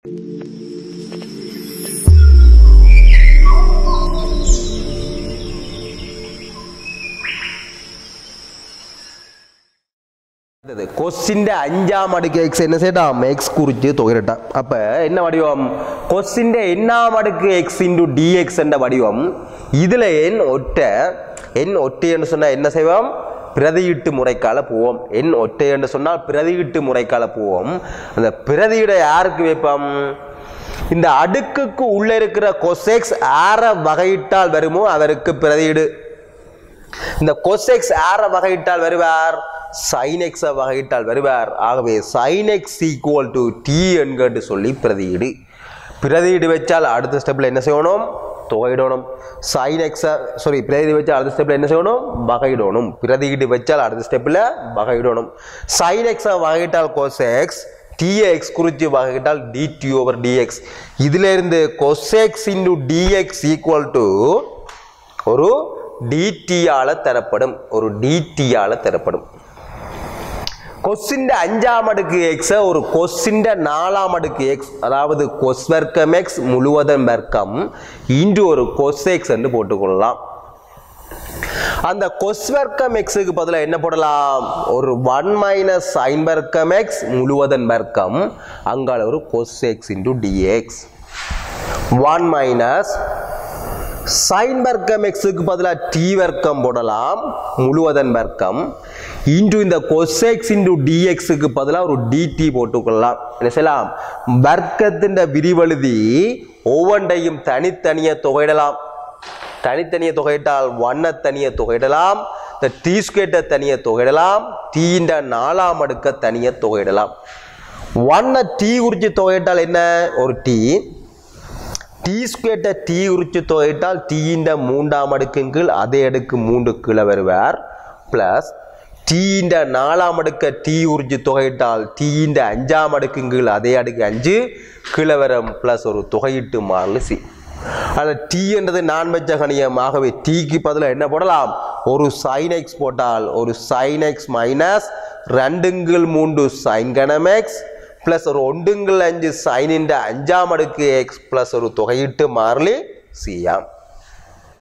கொஸ்டிൻ്റെ അഞ്ചാം അടുക്ക് എക്സ് என்ன செய்யட்டாம் எக்ஸ் குறித்து தொகையிட்டான் அப்போ என்ன வடிவம் கொஸ்டிൻ്റെ எண்ணாம் அடுக்கு எக்ஸ் இன்டு டிஎக்ஸ் என்ற வடிவம் இதில் என் ஒற்றை என் ஒற்றை என்று சொன்னால் என்ன செய்வோம் பிரதியீட்டு முறைக்கால போவோம் என் ஒற்றை என்று சொன்னால் பிரதியீட்டு முறைக்கால போவோம் அந்த பிரதியிட யாருக்கு வைப்போம் இந்த அடுக்குக்கு உள்ள இருக்கிற கொசெக்ஸ் ஆற வகையிட்டால் வருமோ அவருக்கு பிரதியீடு இந்த கொசெக்ஸ் ஆற வகையிட்டால் வருவார் sin x -அ வகையிட்டால் வருவார் ஆகவே sin x equal to T என்கட்டு சொல்லி பிரதியீடு பிரதியீடு வச்சால் அடுத்த ஸ்டெப்பில் என்ன செய்யணும் தொகையிடணும் sin x சாரி பிரதியீடு வச்சால் அடுத்த ஸ்டெப்பில் என்ன செய்யணும் வகையிடணும் பிரதியீடு வச்சால் அடுத்த ஸ்டெப்பில் வகையிடணும் sin x -அ வகையிட்டால் கொசெக்ஸ் டிஏ எக்ஸ் குறித்து வகையிட்டால் டிடி ஓவர் டிஎக்ஸ் இதில் இருந்து cos x into D X equal to ஒரு டிடியால தரப்படும் ஒரு டிடியால தரப்படும் கொஸ்டின் அஞ்சாம் அடுக்கு எக்ஸ் ஒரு கொஸ்டின் நாலாம் அடுக்கு எக்ஸ் அதாவது கொஸ் வர்க்கம் எக்ஸ் முழுவதன் வர்க்கம் இன்று ஒரு கொஸ் எக்ஸ் என்று போட்டுக்கொள்ளலாம் அந்த கொஸ் வர்க்கம் எக்ஸுக்கு பதிலாக என்ன போடலாம் ஒரு ஒன் மைனஸ் சைன் வர்க்கம் எக்ஸ் முழுவதன் வர்க்கம் அங்கால ஒரு cos X into D X one minus sine வர்க்கம் எக்ஸுக்கு பதிலாக டி வர்க்கம் போடலாம் முழுவதன் வர்க்கம் இன்டு இந்த கொசெக்ஸ் இன்டு டிஎக்ஸுக்கு பதிலாக ஒரு டிடி போட்டுக்கொள்ளலாம் என்ன செய்யலாம் வர்க்கத்தின் விரிவழுதி ஒவ்வொன்றையும் தனித்தனியே தொகையிடலாம் தனித்தனியே தொகையிட்டால் ஒன்னை தனியே தொகையிடலாம் இந்த டி ஸ்கேட்டை தனியே தொகையிடலாம் டீன்ற நாலாம் அடுக்க தனியே தொகையிடலாம் ஒன்னை டீ குறித்து தொகையிட்டால் என்ன ஒரு டீ டி ஸ்கொயர்ட்டை டி உரிச்சு தொகையிட்டால் டீயின் மூன்றாம் அடுக்கின் கீழ் அதே அடுக்கு மூன்று கீழே வருவார் ப்ளஸ் டீயின் நாலாம் அடுக்க டி உரிச்சு தொகையிட்டால் டீயின் அஞ்சாம் அடுக்கின் கீழ் அதே அடுக்கு அஞ்சு கீழே வரும் ப்ளஸ் ஒரு தொகையிட்டு மாறல் சி அதில் டி என்றது நான் வச்ச கணியம் ஆகவே டீக்கு பதிலாக என்ன போடலாம் ஒரு சைன் எக்ஸ் போட்டால் ஒரு சைன் எக்ஸ் மைனஸ் ரெண்டுங்கள் மூன்று சைன் கணம் எக்ஸ் ப்ளஸ் ஒரு ஒன்றுங்கள் அஞ்சு சைனின் அஞ்சாம் அடுக்கு எக்ஸ் ப்ளஸ் ஒரு தொகையிட்டு மாறலி சியாம்